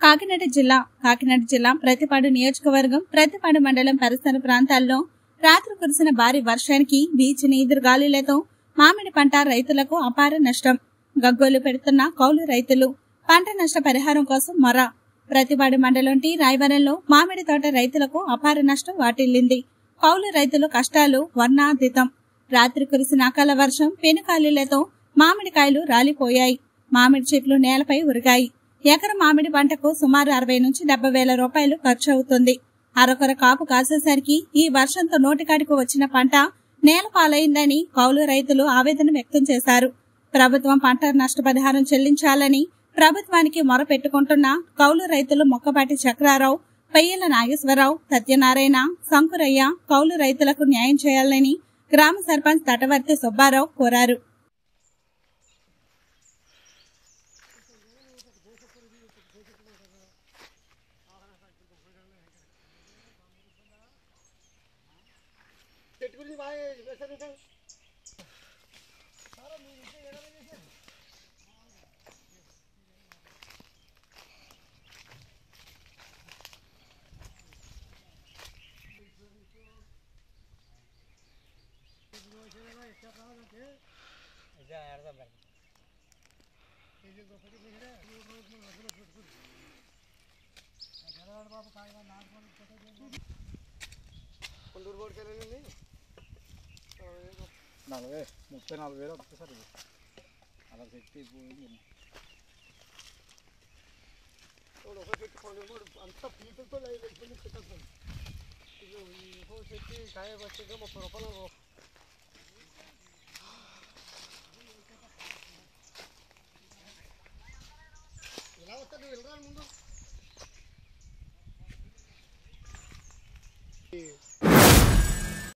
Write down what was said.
కాకినాడ జిల్లా కాకినాడ జిల్లా ప్రతిపాడు నియోజకవర్గం ప్రతిపాడు మండలం పరిసర ప్రాంతాల్లో రాత్రి కురిసిన భారీ వర్షానికి వీచిన ఎదురుగాలులతో మామిడి పంట రైతులకు అపార నష్టం గగ్గోలు పెడుతున్న కౌలు రైతులు పంట నష్ట పరిహారం కోసం మొర ప్రతిపాడు మండలం టి రాయవరంలో మామిడి తోట రైతులకు అపార నష్టం వాటిల్లింది కౌలు రైతులు కష్టాలు వర్ణాతీతం రాత్రి కురిసిన అకాల వర్షం పెనుకాలులతో మామిడికాయలు రాలిపోయాయి మామిడి చెట్లు నేలపై ఉరిగాయి ఎకర మామిడి పంటకు సుమారు అరవై నుంచి డెబ్బై వేల రూపాయలు ఖర్చు అవుతుంది అరకొర కాపు కాసేసరికి ఈ వర్షంతో నోటికాడికి వచ్చిన పంట నేల పాలైందని కౌలు రైతులు ఆవేదన వ్యక్తం చేశారు ప్రభుత్వం పంట నష్టపరిహారం చెల్లించాలని ప్రభుత్వానికి మొరపెట్టుకుంటున్న కౌలు రైతులు మొక్కపాటి చక్రారావు పెయ్యల నాగేశ్వరరావు సత్యనారాయణ శంకురయ్య కౌలు రైతులకు న్యాయం చేయాలని గ్రామ సర్పంచ్ తటవర్తి సుబ్బారావు కోరారు చెట్టు గురించి బాగా చేస్తారు ఇంకా కొండూరు బోర్డుకి వెళ్ళండి నలభై ముప్పై నాలుగు వేలు వస్తుంది సార్ ఇది అలా పెట్టి పోయింది ఇప్పుడు ఒక చెట్టు కొండూరు బోర్డు అంతా పీపుల్తో లైవ్ పెట్టుకుని పెట్టేస్తాం ఇది ఇంకో చెట్టు కాయ వచ్చేగా ముప్పై రూపాయలు ఎలా వస్తాడు నువ్వు వెళ్ళరా ముందు